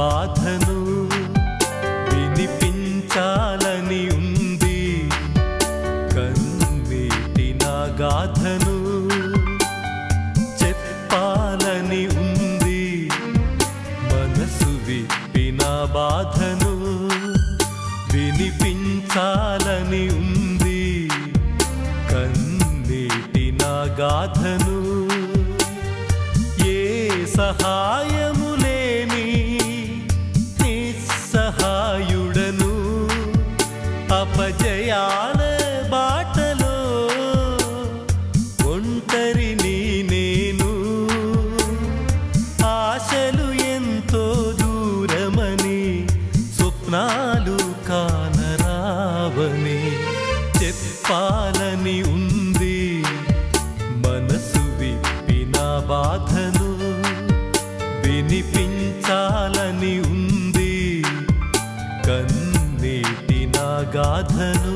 బాధను వినిపించాలని ఉంది కన్నీటి నా గాథను చెప్పాలని ఉంది మనసు విప్పి నా బాధను వినిపించాలని ఉంది కన్నీటి నా గాథను ఏ సహాయము లేని నిస్సహాయుడను అపజయాల బాటలో ఒంటరిని నేను ఆశలు ఎంతో దూరమని స్వప్నాలు కానరావని చెప్పాలని ఉంది మనసు విప్పిన బాధను వినిపించాలని ఉంది కన్నీటి నా గాథను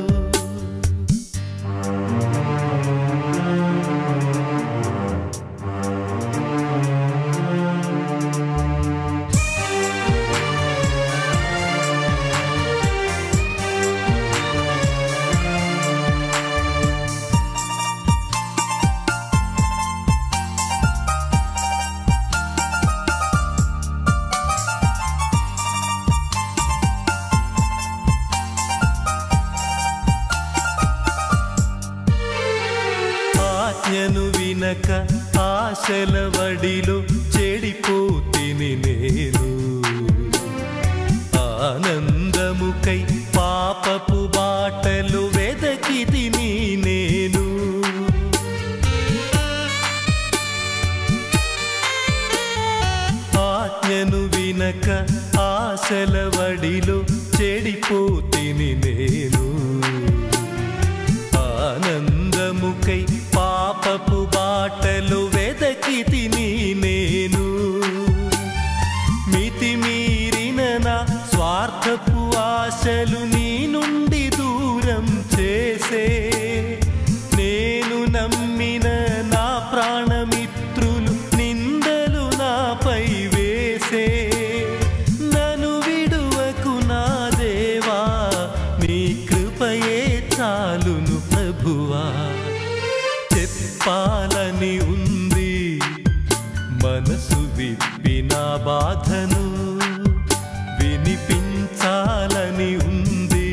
ఆజ్ఞను వినక ఆశల వడిలో చెడిపోతిని నేను ఆనందముకై పాపపు బాటలు వెదకి తిని నేను ఆజ్ఞను వినక ఆశల వడిలో చెడిపోతిని నేను ఆనందముకై పాపపు బాటలు వెదకి తిని నేను మితిమీరిన నా స్వార్థపు ఆశలు నీ నుండి దూరం చేసే నేను నమ్మిన నా ప్రాణమిత్రులు నిందలు నాపై వేసే నన్ను విడువకు నా దేవా నీ కృపయే చాలును ప్రభువా చెప్పాలని ఉంది మనసు విప్పిన బాధను వినిపించాలని ఉంది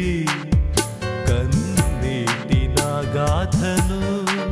కన్నీటి నా గాథను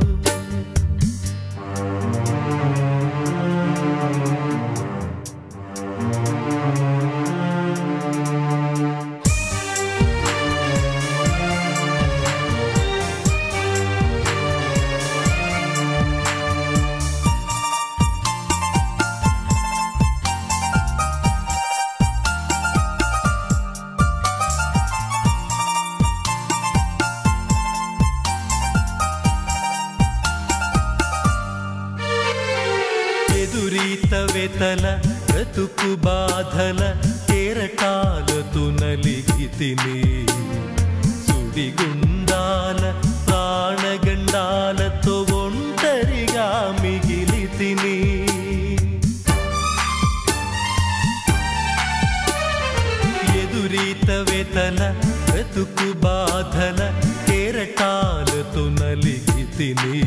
ఎదురీత వెతల బ్రతుకు బాధల కేరటాలతో నలిగి తిని సుడిగుండాల ప్రాణగండాలతో ఒంటరిగా మిగిలి తిని ఎదురీత వెతల బ్రతుకు బాధల కేరటాలతో నలిగి తిని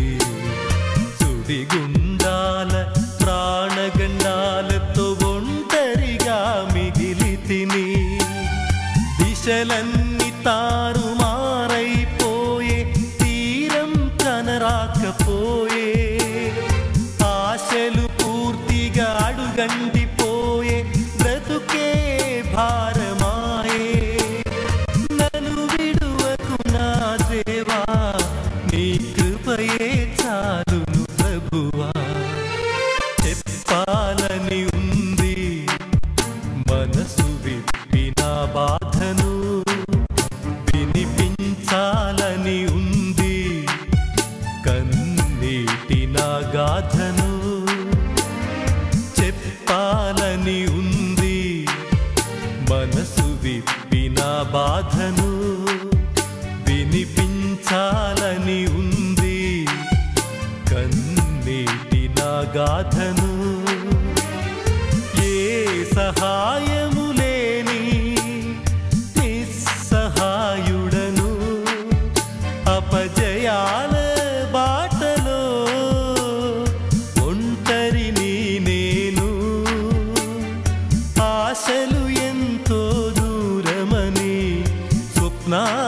సుడిగుండాల ప్రాణగండాలతో ఒంటరిగా మిగిలి తిని దిశలన్నీ తారుమారైపోయే తీరం కనరాకపోయే ఆశలు పూర్తిగా అడుగంటిపోయే బ్రతుకే భారమాయే నన్ను విడువకు నా దేవా నీ కృపయే చాలును ప్రభువా చెప్పాలని ఉంది మనసు విప్పిన బాధను వినిపించాలని ఉంది కన్నీటి నా గాథను చెప్పాలని ఉంది మనసు విప్పిన బాధను వినిపించాలని ఉంది కన్నీటి నా గాథను ఏ సహాయ నా